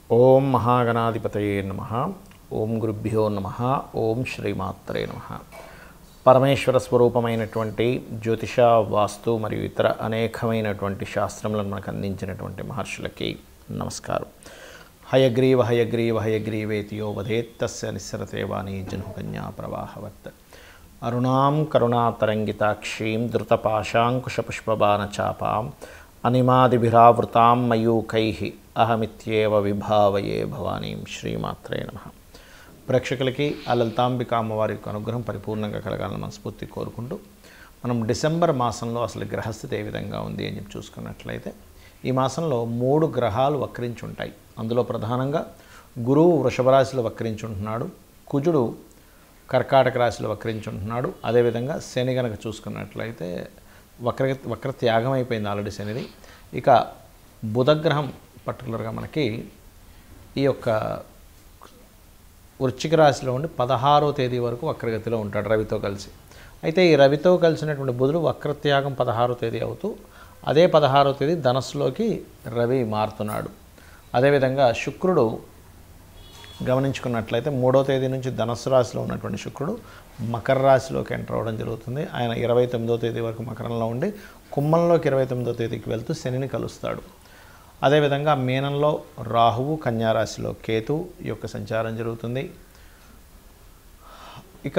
ఓం మహాగణాధిపతయే నమ ఓం గురుభ్యో నమ ఓం శ్రీమాత్రే నమ పరమేశ్వర స్వరూపమైనటువంటి జ్యోతిష వాస్తు మరియు ఇతర అనేకమైనటువంటి శాస్త్రములను మనకు అందించినటువంటి మహర్షులకి నమస్కారం హయగ్రీవ హయగ్రీవ హయగ్రీవేతియో వదేత్ తస్య నిస్సరతే వాణి జనుకన్యా ప్రవాహవత్ అరుణాం కరుణాతరంగితాక్షీం ధృతపాశాంకుశపుష్పబాణచాపాం అనిమాదిభిరావృతాం మయూకై అహమిత్యేవ విభావయే భవానీం శ్రీమాత్రే నమ ప్రేక్షకులకి ఆ లలితాంబిక అమ్మవారి యొక్క అనుగ్రహం పరిపూర్ణంగా కలగాలని మనస్ఫూర్తి కోరుకుంటూ మనం డిసెంబర్ మాసంలో అసలు గ్రహస్థితి ఏ విధంగా ఉంది అని చెప్పి చూసుకున్నట్లయితే ఈ మాసంలో మూడు గ్రహాలు వక్రించి ఉంటాయి అందులో ప్రధానంగా గురువు వృషభ రాశిలో వక్రించి ఉంటున్నాడు కుజుడు కర్కాటక రాశిలో వక్రించుంటున్నాడు అదేవిధంగా శని కనుక చూసుకున్నట్లయితే వక్ర వక్ర త్యాగం అయిపోయింది ఆల్రెడీ శనిది ఇక బుధగ్రహం పర్టికులర్గా మనకి ఈ యొక్క వృశ్చిక రాశిలో ఉండి పదహారో తేదీ వరకు వక్రగతిలో ఉంటాడు రవితో కలిసి అయితే ఈ రవితో కలిసినటువంటి బుధుడు వక్రత్యాగం పదహారో తేదీ అవుతూ అదే పదహారో తేదీ ధనస్సులోకి రవి మారుతున్నాడు అదేవిధంగా శుక్రుడు గమనించుకున్నట్లయితే మూడో తేదీ నుంచి ధనస్సు రాశిలో ఉన్నటువంటి శుక్రుడు మకర రాశిలోకి ఎంటర్ అవ్వడం జరుగుతుంది ఆయన ఇరవై తొమ్మిదో తేదీ వరకు మకరంలో ఉండి కుంభంలోకి ఇరవై తొమ్మిదో తేదీకి వెళ్తూ శనిని కలుస్తాడు అదేవిధంగా మీనంలో రాహువు కన్యారాశిలో కేతు ఈ యొక్క సంచారం జరుగుతుంది ఇక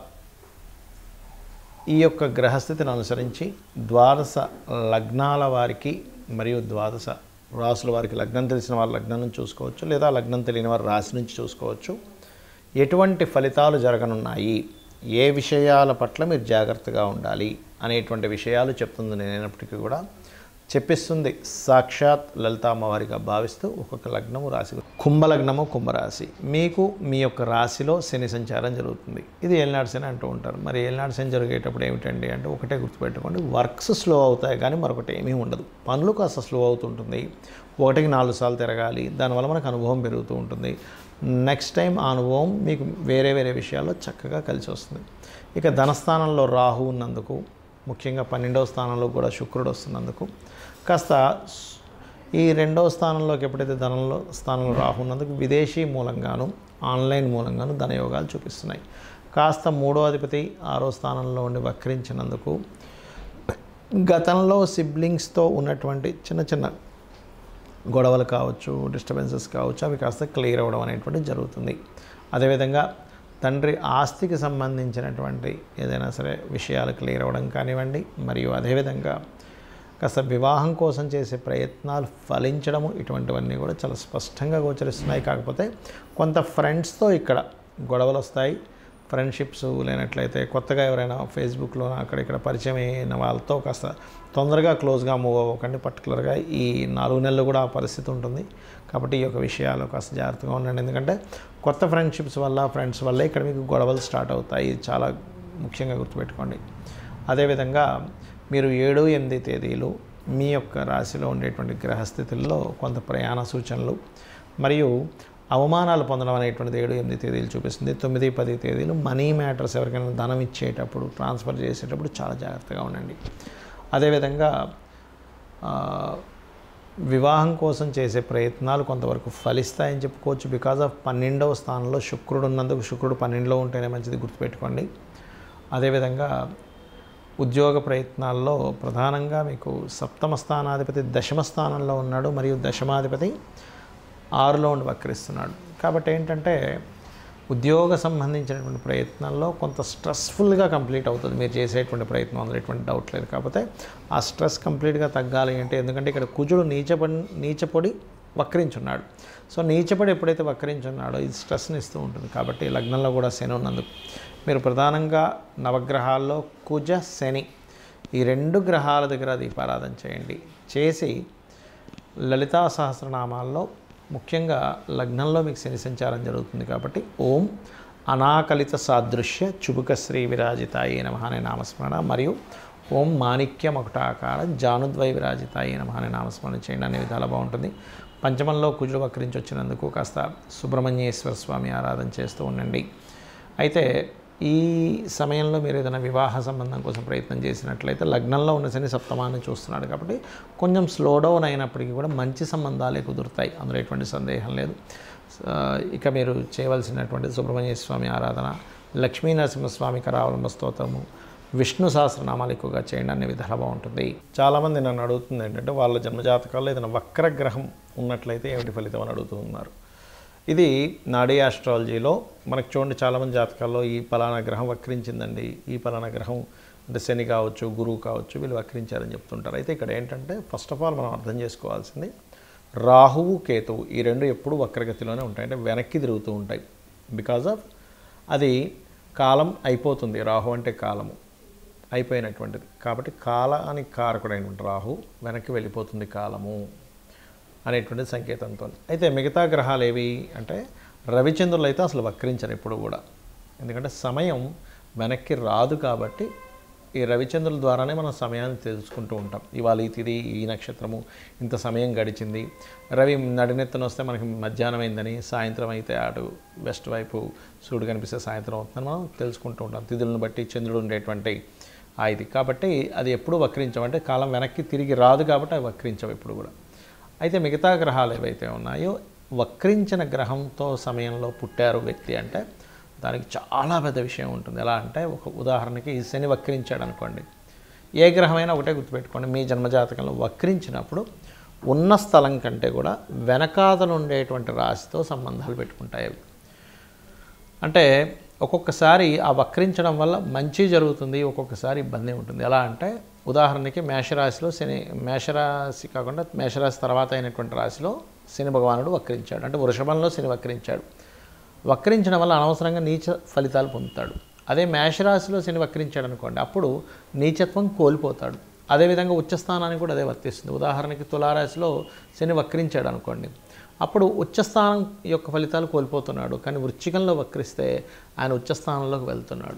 ఈ యొక్క గ్రహస్థితిని అనుసరించి ద్వాదశ లగ్నాల వారికి మరియు ద్వాదశ రాసుల వారికి లగ్నం తెలిసిన వారు లగ్నం నుంచి చూసుకోవచ్చు లేదా లగ్నం తెలియని వారు రాశి నుంచి చూసుకోవచ్చు ఎటువంటి ఫలితాలు జరగనున్నాయి ఏ విషయాల పట్ల మీరు జాగ్రత్తగా ఉండాలి అనేటువంటి విషయాలు చెప్తుంది నేనైనప్పటికీ కూడా చెప్పిస్తుంది సాక్షాత్ లలిత అమ్మవారిగా భావిస్తూ ఒక్కొక్క లగ్నము రాశి కుంభలగ్నము కుంభరాశి మీకు మీ యొక్క రాశిలో శని సంచారం జరుగుతుంది ఇది ఏలినాడు శని అంటూ ఉంటారు మరి ఏలినాడు శని జరిగేటప్పుడు ఏమిటండి అంటే ఒకటే గుర్తుపెట్టుకోండి వర్క్స్ స్లో అవుతాయి కానీ మరొకటి ఏమీ ఉండదు పనులు కాస్త స్లో అవుతుంటుంది ఒకటికి నాలుగు సార్లు తిరగాలి దానివల్ల మనకు అనుభవం పెరుగుతూ ఉంటుంది నెక్స్ట్ టైం ఆ అనుభవం మీకు వేరే వేరే విషయాల్లో చక్కగా కలిసి వస్తుంది ఇక ధనస్థానంలో రాహు ఉన్నందుకు ముఖ్యంగా పన్నెండవ స్థానంలో కూడా శుక్రుడు వస్తున్నందుకు కాస్త ఈ రెండవ స్థానంలోకి ఎప్పుడైతే ధనంలో స్థానంలో రాహు ఉన్నందుకు విదేశీ మూలంగాను ఆన్లైన్ మూలంగాను ధనయోగాలు చూపిస్తున్నాయి కాస్త మూడో అధిపతి ఆరో స్థానంలో ఉండి వక్రించినందుకు గతంలో సిబ్లింగ్స్తో ఉన్నటువంటి చిన్న చిన్న గొడవలు కావచ్చు డిస్టర్బెన్సెస్ కావచ్చు అవి కాస్త క్లియర్ అవ్వడం అనేటువంటిది జరుగుతుంది అదేవిధంగా తండ్రి ఆస్తికి సంబంధించినటువంటి ఏదైనా సరే విషయాలు క్లియర్ అవ్వడం కానివ్వండి మరియు అదేవిధంగా కాస్త వివాహం కోసం చేసే ప్రయత్నాలు ఫలించడము ఇటువంటివన్నీ కూడా చాలా స్పష్టంగా గోచరిస్తున్నాయి కాకపోతే కొంత ఫ్రెండ్స్తో ఇక్కడ గొడవలు వస్తాయి ఫ్రెండ్షిప్స్ లేనట్లయితే కొత్తగా ఎవరైనా ఫేస్బుక్లో అక్కడ ఇక్కడ పరిచయం అయిన వాళ్ళతో కాస్త తొందరగా క్లోజ్గా మూవ్ అవ్వకండి పర్టికులర్గా ఈ నాలుగు నెలలు కూడా ఆ పరిస్థితి ఉంటుంది కాబట్టి ఈ యొక్క విషయాలు కాస్త జాగ్రత్తగా ఉండండి ఎందుకంటే కొత్త ఫ్రెండ్షిప్స్ వల్ల ఫ్రెండ్స్ వల్ల ఇక్కడ మీకు గొడవలు స్టార్ట్ అవుతాయి ఇది చాలా ముఖ్యంగా గుర్తుపెట్టుకోండి అదేవిధంగా మీరు ఏడు ఎనిమిది తేదీలు మీ యొక్క రాశిలో ఉండేటువంటి గ్రహస్థితుల్లో కొంత ప్రయాణ సూచనలు మరియు అవమానాలు పొందడం అనేటువంటిది ఏడు ఎనిమిది తేదీలు చూపిస్తుంది తొమ్మిది పది తేదీలు మనీ మ్యాటర్స్ ఎవరికైనా ధనం ఇచ్చేటప్పుడు ట్రాన్స్ఫర్ చేసేటప్పుడు చాలా జాగ్రత్తగా ఉండండి అదేవిధంగా వివాహం కోసం చేసే ప్రయత్నాలు కొంతవరకు ఫలిస్తాయని చెప్పుకోవచ్చు బికాజ్ ఆఫ్ పన్నెండవ స్థానంలో శుక్రుడు ఉన్నందుకు శుక్రుడు పన్నెండులో ఉంటేనే మంచిది గుర్తుపెట్టుకోండి అదేవిధంగా ఉద్యోగ ప్రయత్నాల్లో ప్రధానంగా మీకు సప్తమ స్థానాధిపతి దశమ స్థానంలో ఉన్నాడు మరియు దశమాధిపతి ఆరులో ఉండి వక్రిస్తున్నాడు కాబట్టి ఏంటంటే ఉద్యోగ సంబంధించినటువంటి ప్రయత్నాల్లో కొంత స్ట్రెస్ఫుల్గా కంప్లీట్ అవుతుంది మీరు చేసేటువంటి ప్రయత్నం అందులో ఎటువంటి డౌట్ లేదు కాకపోతే ఆ స్ట్రెస్ కంప్లీట్గా తగ్గాలి అంటే ఎందుకంటే ఇక్కడ కుజుడు నీచపడి నీచపొడి వక్రించున్నాడు సో నీచపడి ఎప్పుడైతే వక్రించున్నాడో ఇది స్ట్రెస్ని ఇస్తూ ఉంటుంది కాబట్టి లగ్నంలో కూడా శని ఉన్నందుకు మీరు ప్రధానంగా నవగ్రహాల్లో కుజ శని ఈ రెండు గ్రహాల దగ్గర దీపారాధన చేయండి చేసి లలితా సహస్రనామాల్లో ముఖ్యంగా లగ్నంలో మీకు శని సంచారం జరుగుతుంది కాబట్టి ఓం అనాకలిత సాదృశ్య చుబుక శ్రీ విరాజితాయి నమ అనే నామస్మరణ మరియు ఓం మాణిక్య మకుటాకార జానుద్వై విరాజితాయి నమ అనే నామస్మరణ చేయండి అనే విధాలు బాగుంటుంది పంచమంలో కుజుడు వక్రించి వచ్చినందుకు కాస్త సుబ్రహ్మణ్యేశ్వర స్వామి ఆరాధన చేస్తూ ఉండండి అయితే ఈ సమయంలో మీరు ఏదైనా వివాహ సంబంధం కోసం ప్రయత్నం చేసినట్లయితే లగ్నంలో ఉన్న శని సప్తమాన్ని చూస్తున్నాడు కాబట్టి కొంచెం స్లో డౌన్ అయినప్పటికీ కూడా మంచి సంబంధాలే కుదురుతాయి అందులో ఎటువంటి సందేహం లేదు ఆ, ఇక మీరు చేయవలసినటువంటి సుబ్రహ్మణ్య స్వామి ఆరాధన లక్ష్మీ నరసింహస్వామి కరావలంబ స్తోత్రము విష్ణు సహస్రనామాలు ఎక్కువగా చేయండి అనే విధాలు బాగుంటుంది చాలామంది నన్ను అడుగుతుంది ఏంటంటే వాళ్ళ జన్మజాతకాల్లో ఏదైనా వక్రగ్రహం ఉన్నట్లయితే ఏమిటి ఫలితం అని అడుగుతున్నారు ఇది నాడీ ఆస్ట్రాలజీలో మనకు చూడండి చాలామంది జాతకాల్లో ఈ పలానా గ్రహం వక్రించిందండి ఈ పలానా గ్రహం అంటే శని కావచ్చు గురువు కావచ్చు వీళ్ళు వక్రించారని చెప్తుంటారు అయితే ఇక్కడ ఏంటంటే ఫస్ట్ ఆఫ్ ఆల్ మనం అర్థం చేసుకోవాల్సింది రాహువు కేతువు ఈ రెండు ఎప్పుడు వక్రగతిలోనే ఉంటాయి అంటే వెనక్కి తిరుగుతూ ఉంటాయి బికాజ్ ఆఫ్ అది కాలం అయిపోతుంది రాహు అంటే కాలము అయిపోయినటువంటిది కాబట్టి కాలానికి కారకుడైనటువంటి రాహు వెనక్కి వెళ్ళిపోతుంది కాలము అనేటువంటి సంకేతంతో అయితే మిగతా గ్రహాలు ఏవి అంటే రవిచంద్రులు అయితే అసలు వక్రించరు ఎప్పుడు కూడా ఎందుకంటే సమయం వెనక్కి రాదు కాబట్టి ఈ రవిచంద్రుల ద్వారానే మనం సమయాన్ని తెలుసుకుంటూ ఉంటాం ఇవాళ ఈ తిది ఈ నక్షత్రము ఇంత సమయం గడిచింది రవి నడినెత్తున వస్తే మనకి మధ్యాహ్నం అయిందని సాయంత్రం అయితే అటు వెస్ట్ వైపు సూర్యుడు కనిపిస్తే సాయంత్రం అవుతుందని మనం తెలుసుకుంటూ ఉంటాం తిథులను బట్టి చంద్రుడు ఉండేటువంటి ఆ ఇది కాబట్టి అది ఎప్పుడు వక్రించమంటే కాలం వెనక్కి తిరిగి రాదు కాబట్టి అవి వక్రించవు ఎప్పుడు కూడా అయితే మిగతా గ్రహాలు ఏవైతే ఉన్నాయో వక్రించిన గ్రహంతో సమయంలో పుట్టారు వ్యక్తి అంటే దానికి చాలా పెద్ద విషయం ఉంటుంది ఎలా అంటే ఒక ఉదాహరణకి ఈ శని వక్రించాడు అనుకోండి ఏ గ్రహమైనా ఒకటే గుర్తుపెట్టుకోండి మీ జన్మజాతకంలో వక్రించినప్పుడు ఉన్న స్థలం కంటే కూడా వెనకాతలు ఉండేటువంటి రాశితో సంబంధాలు పెట్టుకుంటాయి అవి అంటే ఒక్కొక్కసారి ఆ వక్రించడం వల్ల మంచి జరుగుతుంది ఒక్కొక్కసారి ఇబ్బంది ఉంటుంది ఎలా అంటే ఉదాహరణకి మేషరాశిలో శని మేషరాశి కాకుండా మేషరాశి తర్వాత అయినటువంటి రాశిలో శని భగవానుడు వక్రించాడు అంటే వృషభంలో శని వక్రించాడు వక్రించడం వల్ల అనవసరంగా నీచ ఫలితాలు పొందుతాడు అదే మేషరాశిలో శని వక్రించాడు అనుకోండి అప్పుడు నీచత్వం కోల్పోతాడు అదేవిధంగా ఉచ్చస్థానానికి కూడా అదే వర్తిస్తుంది ఉదాహరణకి తులారాశిలో శని వక్రించాడు అనుకోండి అప్పుడు ఉచ్చస్థానం యొక్క ఫలితాలు కోల్పోతున్నాడు కానీ వృచ్చికంలో వక్రిస్తే ఆయన ఉచ్చస్థానంలోకి వెళ్తున్నాడు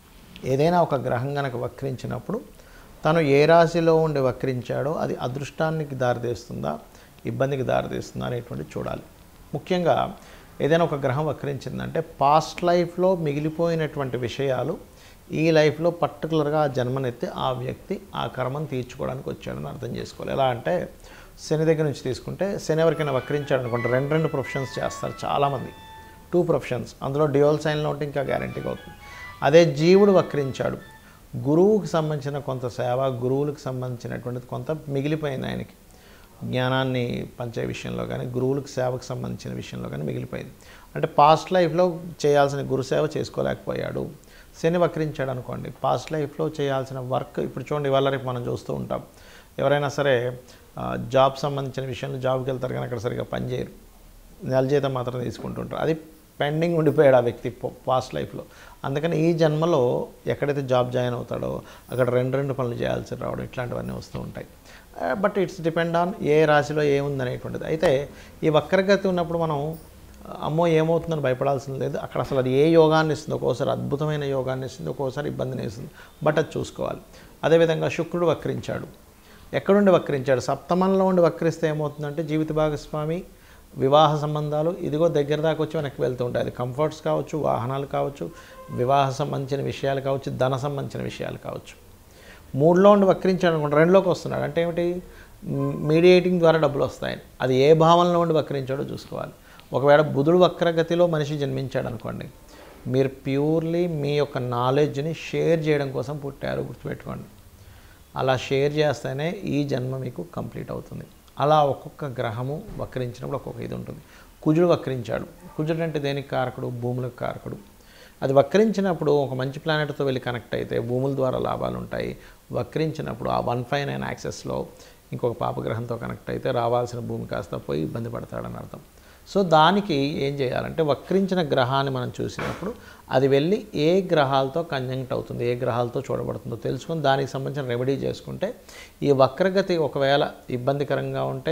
ఏదైనా ఒక గ్రహం కనుక వక్రించినప్పుడు తను ఏ రాశిలో ఉండి వక్రించాడో అది అదృష్టానికి దారితీస్తుందా ఇబ్బందికి దారితీస్తుందా అనేటువంటి చూడాలి ముఖ్యంగా ఏదైనా ఒక గ్రహం వక్రించిందంటే పాస్ట్ లైఫ్లో మిగిలిపోయినటువంటి విషయాలు ఈ లైఫ్లో పర్టికులర్గా ఆ జన్మనెత్తి ఆ వ్యక్తి ఆ కర్మను తీర్చుకోవడానికి వచ్చాడని అర్థం చేసుకోవాలి ఎలా అంటే శని దగ్గర నుంచి తీసుకుంటే శని ఎవరికైనా వక్రించాడు అనుకుంటే రెండు రెండు ప్రొఫెషన్స్ చేస్తారు చాలామంది టూ ప్రొఫెషన్స్ అందులో డ్యూయల్ సైన్లో ఉంటే ఇంకా గ్యారంటీగా అవుతుంది అదే జీవుడు వక్రించాడు గురువుకి సంబంధించిన కొంత సేవ గురువులకు సంబంధించినటువంటిది కొంత మిగిలిపోయింది ఆయనకి జ్ఞానాన్ని పంచే విషయంలో కానీ గురువులకు సేవకు సంబంధించిన విషయంలో కానీ మిగిలిపోయింది అంటే పాస్ట్ లైఫ్లో చేయాల్సిన గురు సేవ చేసుకోలేకపోయాడు శని వక్రించాడు అనుకోండి పాస్ట్ లైఫ్లో చేయాల్సిన వర్క్ ఇప్పుడు చూడండి ఇవాళ రేపు మనం చూస్తూ ఉంటాం ఎవరైనా సరే ఆ, జాబ్ సంబంధించిన విషయంలో జాబ్కి వెళ్తారు కానీ అక్కడ సరిగా పనిచేయరు నెల జీతం మాత్రం తీసుకుంటుంటారు అది పెండింగ్ ఉండిపోయాడు ఆ వ్యక్తి పాస్ట్ లైఫ్లో అందుకని ఈ జన్మలో ఎక్కడైతే జాబ్ జాయిన్ అవుతాడో అక్కడ రెండు రెండు పనులు చేయాల్సి రావడం ఇట్లాంటివన్నీ వస్తూ ఉంటాయి బట్ ఇట్స్ డిపెండ్ ఆన్ ఏ రాశిలో ఏముంది అనేటువంటిది అయితే ఈ వక్రగతి ఉన్నప్పుడు మనం అమ్మో ఏమవుతుందని భయపడాల్సిన లేదు అక్కడ అసలు అది ఏ యోగాన్ని ఇస్తుంది ఒక్కోసారి అద్భుతమైన యోగాన్ని ఇస్తుంది ఒక్కోసారి ఇబ్బందిని ఇస్తుంది బట్ అది చూసుకోవాలి అదేవిధంగా శుక్రుడు వక్రించాడు ఎక్కడుండి వక్రించాడు సప్తమంలో ఉండి వక్రిస్తే ఏమవుతుందంటే జీవిత భాగస్వామి వివాహ సంబంధాలు ఇదిగో దగ్గర దాకా వచ్చి వెనక్కి వెళ్తూ ఉంటాయి అది కంఫర్ట్స్ కావచ్చు వాహనాలు కావచ్చు వివాహ సంబంధించిన విషయాలు కావచ్చు ధన సంబంధించిన విషయాలు కావచ్చు మూడులో ఉండి వక్రించాడు అనుకోండి రెండులోకి వస్తున్నాడు అంటే ఏమిటి మీడియేటింగ్ ద్వారా డబ్బులు వస్తాయి అది ఏ భావంలో ఉండి వక్రించాడో చూసుకోవాలి ఒకవేళ బుధుడు వక్రగతిలో మనిషి జన్మించాడు అనుకోండి మీరు ప్యూర్లీ మీ యొక్క నాలెడ్జ్ని షేర్ చేయడం కోసం పుట్టారు గుర్తుపెట్టుకోండి అలా షేర్ చేస్తేనే ఈ జన్మ మీకు కంప్లీట్ అవుతుంది అలా ఒక్కొక్క గ్రహము వక్రించినప్పుడు ఒక్కొక్క ఇది ఉంటుంది కుజుడు వక్రించాడు కుజుడు అంటే దేనికి కారకుడు భూములకు కారకుడు అది వక్రించినప్పుడు ఒక మంచి ప్లానెట్తో వెళ్ళి కనెక్ట్ అయితే భూముల ద్వారా లాభాలు ఉంటాయి వక్రించినప్పుడు ఆ వన్ ఫైవ్ నైన్ యాక్సెస్లో ఇంకొక పాపగ్రహంతో కనెక్ట్ అయితే రావాల్సిన భూమి కాస్త పోయి ఇబ్బంది పడతాడని అర్థం సో దానికి ఏం చేయాలంటే వక్రించిన గ్రహాన్ని మనం చూసినప్పుడు అది వెళ్ళి ఏ గ్రహాలతో కంజంక్ట్ అవుతుంది ఏ గ్రహాలతో చూడబడుతుందో తెలుసుకొని దానికి సంబంధించిన రెమెడీ చేసుకుంటే ఈ వక్రగతి ఒకవేళ ఇబ్బందికరంగా ఉంటే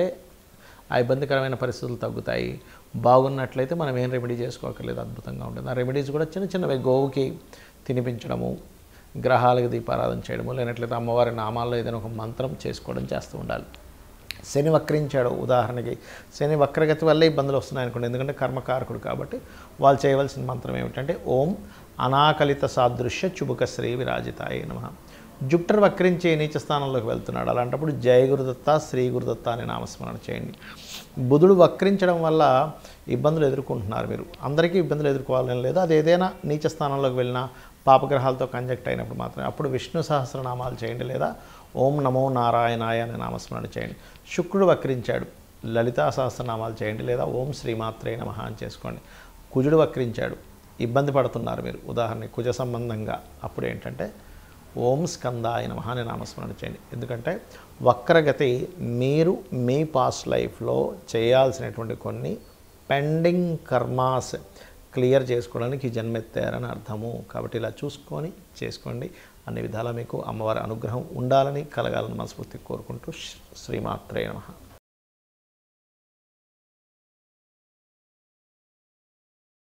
ఆ ఇబ్బందికరమైన పరిస్థితులు తగ్గుతాయి బాగున్నట్లయితే మనం ఏం రెమెడీ చేసుకోకర్లేదు అద్భుతంగా ఉంటుంది ఆ రెమెడీస్ కూడా చిన్న చిన్నవి గోవుకి తినిపించడము గ్రహాలకు దీపారాధన చేయడము లేనట్లయితే అమ్మవారి నామాల్లో ఏదైనా ఒక మంత్రం చేసుకోవడం చేస్తూ ఉండాలి శని వక్రించాడు ఉదాహరణకి శని వక్రగతి వల్లే ఇబ్బందులు వస్తున్నాయి అనుకోండి ఎందుకంటే కర్మకారకుడు కాబట్టి వాళ్ళు చేయవలసిన మంత్రం ఏమిటంటే ఓం అనాకలిత సాదృశ్య చుబుక శ్రీ విరాజితాయ నమ జుప్టర్ వక్రించి నీచ స్థానంలోకి వెళ్తున్నాడు అలాంటప్పుడు జయ గురుదత్త శ్రీ గురుదత్త అనే నామస్మరణ చేయండి బుధుడు వక్రించడం వల్ల ఇబ్బందులు ఎదుర్కొంటున్నారు మీరు అందరికీ ఇబ్బందులు ఎదుర్కోవాలని లేదు అది ఏదైనా నీచ స్థానంలోకి వెళ్ళినా పాపగ్రహాలతో కంజక్ట్ అయినప్పుడు మాత్రమే అప్పుడు విష్ణు సహస్రనామాలు చేయండి లేదా ఓం నమో నారాయణాయ అనే నామస్మరణ చేయండి శుక్రుడు వక్రించాడు లలితా సహస్రనామాలు చేయండి లేదా ఓం శ్రీమాత్రే నమః అని చేసుకోండి కుజుడు వక్రించాడు ఇబ్బంది పడుతున్నారు మీరు ఉదాహరణకి కుజ సంబంధంగా అప్పుడు ఏంటంటే ఓం స్కందాయ నమః అనే నామస్మరణ చేయండి ఎందుకంటే వక్రగతి మీరు మీ పాస్ట్ లైఫ్లో చేయాల్సినటువంటి కొన్ని పెండింగ్ కర్మాస్ క్లియర్ చేసుకోవడానికి జన్మెత్తారని అర్థము కాబట్టి ఇలా చూసుకొని చేసుకోండి అన్ని విధాలా మీకు అమ్మవారి అనుగ్రహం ఉండాలని కలగాలని మనస్ఫూర్తి కోరుకుంటూ శ్రీమాత్రే నమః